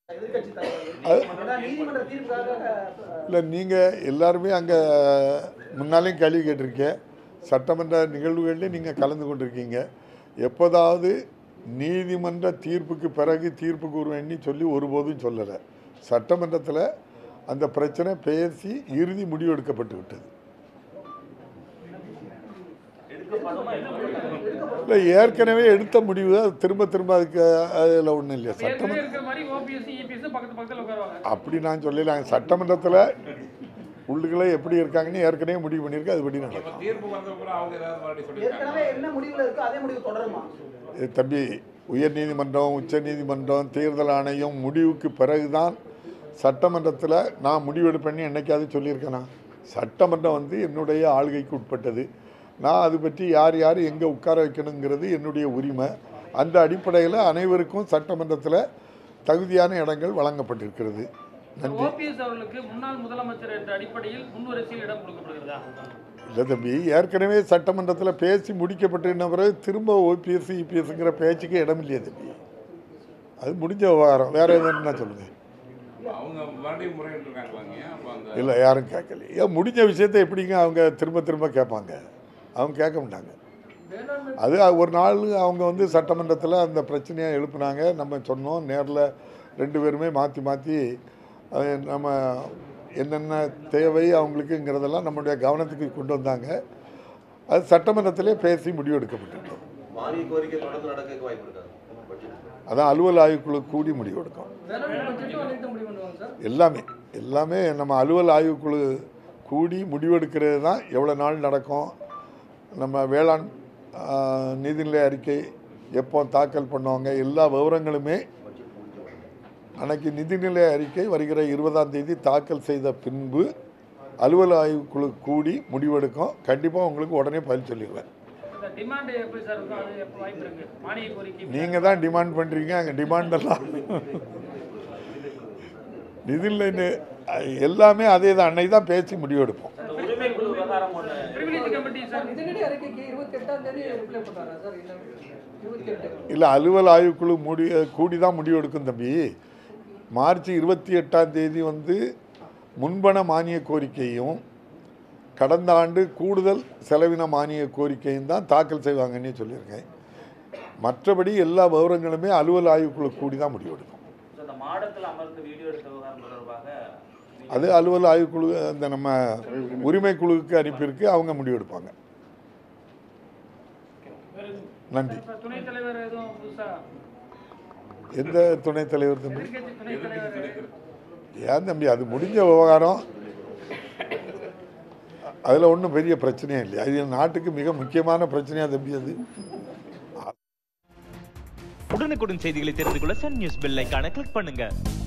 எதிர்க்கட்சி தலைவர் ஏன்னா நீதிமன்ற தீர்ப்புக்காக அஹ், இல்லை நீங்கள் எல்லாருமே அங்கே முன்னாலேயும் கேள்வி கேட்டிருக்கேன் சட்டமன்ற நிகழ்வுகளில் நீங்கள் கலந்து கொண்டிருக்கீங்க எப்போதாவது நீதிமன்ற தீர்ப்புக்கு பிறகு தீர்ப்பு கூறுவேன்னு சொல்லி ஒருபோதும் சொல்லலை சட்டமன்றத்தில் அந்த பிரச்சனை பேசி இறுதி முடிவு எடுக்கப்பட்டு விட்டது இல்லை ஏற்கனவே எடுத்த முடிவு அது திரும்ப திரும்ப அதுக்கு அதில் ஒன்றும் இல்லையா ஏற்கனவே சட்டமன்ற இருக்கிற மாதிரி ஓபிஎஸ் இபிஎஸ் பக்கத்து பக்கத்துல உட்காருவாங்க அப்படி நான் சொல்லல சட்டமன்றத்தில் உள்ளுக்குள்ளே எப்படி இருக்காங்கன்னு ஏற்கனவே முடிவு பண்ணியிருக்கு அதுபடி நடக்கும் தீர்ப்பு வந்தப்புறம் அவங்க ஏதாவது மறுபடியும் சொல்லியிருக்காங்க ஏற்கனவே என்ன முடிவுல இருக்கோ அதே முடிவு தொடருமா இது தம்பி உயர் நீதிமன்றம் உச்ச நீதிமன்றம் தேர்தல் ஆணையம் முடிவுக்கு பிறகுதான் சட்டமன்றத்தில் நான் முடிவெடுப்பேன்னு என்னைக்காவது சொல்லியிருக்கேனா சட்டமன்றம் வந்து என்னுடைய ஆளுகைக்கு உட்பட்டது நான் அது பற்றி யார் யார் எங்கே உட்கார வைக்கணுங்கிறது என்னுடைய உரிமை அந்த அடிப்படையில் அனைவருக்கும் சட்டமன்றத்தில் தகுதியான இடங்கள் வழங்கப்பட்டிருக்கிறது நன்றி ஓபிஎஸ் அவர்களுக்கு முன்னாள் முதலமைச்சர் என்ற அடிப்படையில் முன்வரிசையில் இடம் கொடுக்கப்படுகிறதா இல்லை தம்பி ஏற்கனவே சட்டமன்றத்தில் பேசி முடிக்கப்பட்ட பிறகு திரும்ப ஓபிஎஸ் இபிஎஸ்ங்கிற பேச்சுக்கு இடம் இல்லையே தம்பி அது முடிஞ்ச விவகாரம் வேற எதுன்னா சொல்லுங்கள் அவங்க மறுபடியும் முறையிட்டு இருக்காங்களாங்க அப்போ அந்த இல்லை யாரும் கேட்கல ஏன் முடிஞ்ச விஷயத்தை எப்படிங்க அவங்க திரும்ப திரும்ப கேட்பாங்க அவங்க கேட்க மாட்டாங்க அது ஒரு நாள் அவங்க வந்து சட்டமன்றத்தில் அந்த பிரச்சனையை எழுப்புனாங்க நம்ம சொன்னோம் நேரில் ரெண்டு பேருமே மாற்றி மாற்றி நம்ம என்னென்ன தேவை அவங்களுக்குங்கிறதெல்லாம் நம்மளுடைய கவனத்துக்கு கொண்டு வந்தாங்க அது சட்டமன்றத்திலே பேசி முடிவெடுக்கப்பட்டிருக்கோம் மானிய கோரிக்கை தொடர்ந்து நடக்க வாய்ப்பு இருக்காது பட்ஜெட் அதான் அலுவல் ஆய்வுக்குழு கூடி முடிவெடுக்கும் எல்லாமே எல்லாமே நம்ம அலுவல் ஆய்வுக்குழு கூடி முடிவெடுக்கிறது தான் எவ்வளோ நாள் நடக்கும் நம்ம வேளாண் ஆ, நிதிநிலை அறிக்கை எப்போ தாக்கல் பண்ணுவாங்க எல்லா விவரங்களுமே அன்னைக்கு நிதிநிலை அறிக்கை வருகிற இருபதாம் தேதி தாக்கல் செய்த பின்பு அலுவல் ஆய்வுக்குழு கூடி முடிவெடுக்கும் கண்டிப்பாக உங்களுக்கு உடனே பதில் சொல்லிடுவேன் இந்த டிமாண்ட் எப்படி சார் இருக்கும் அது எப்போ வாய்ப்பு இருக்கு மானிய கோரிக்கை நீங்கள் தான் டிமாண்ட் பண்ணுறீங்க அங்கே டிமாண்டெல்லாம் நிதிநிலை நி- எல்லாமே அதே தான் அன்னைக்கு தான் பேசி முடிவெடுப்போம் பிரிவிலேஜ் கமிட்டி சார் நிதிநிலை அறிக்கைக்கு இருபத்தி எட்டாம் தேதி ரிப்ளை பண்ணாரா சார் இல்லை இருபத்தி எட்டு இல்லை அலுவல் ஆய்வுக்குழு முடி கூடி தான் முடிவெடுக்கும் தம்பி மார்ச் இருபத்தி எட்டாம் தேதி வந்து முன்பண மானிய கோரிக்கையும் கடந்த ஆண்டு கூடுதல் செலவின மானிய கோரிக்கையும் தான் தாக்கல் செய்வாங்கன்னே சொல்லியிருக்கேன் மற்றபடி எல்லா விவரங்களுமே அலுவல் ஆய்வுக்குழு கூடி தான் முடிவெடுக்கும் இந்த மாடத்தில் அமர்ந்து வீடியோ எடுத்த விவகாரம் தொடர்பாக அது அலுவல் ஆய்வுக்குழு அந்த நம்ம உரிமை குழுவுக்கு அனுப்பியிருக்கு அவங்க முடிவெடுப்பாங்க நன்றி இப்ப துணைத் தலைவர் எதுவும் புதுசா எந்த துணைத் தலைவர் தம்பி எதிர்க்கட்சி துணைத் தலைவர் ஏன் தம்பி அது முடிஞ்ச விவகாரம் அதில் ஒன்றும் பெரிய பிரச்சனையே இல்லை அது நாட்டுக்கு மிக முக்கியமான பிரச்சனையா தம்பி அது உடனுக்குடன் செய்திகளை தெரிந்து கொள்ள சன் நியூஸ் பெல் ஐகானை கிளிக் பண்ணுங்க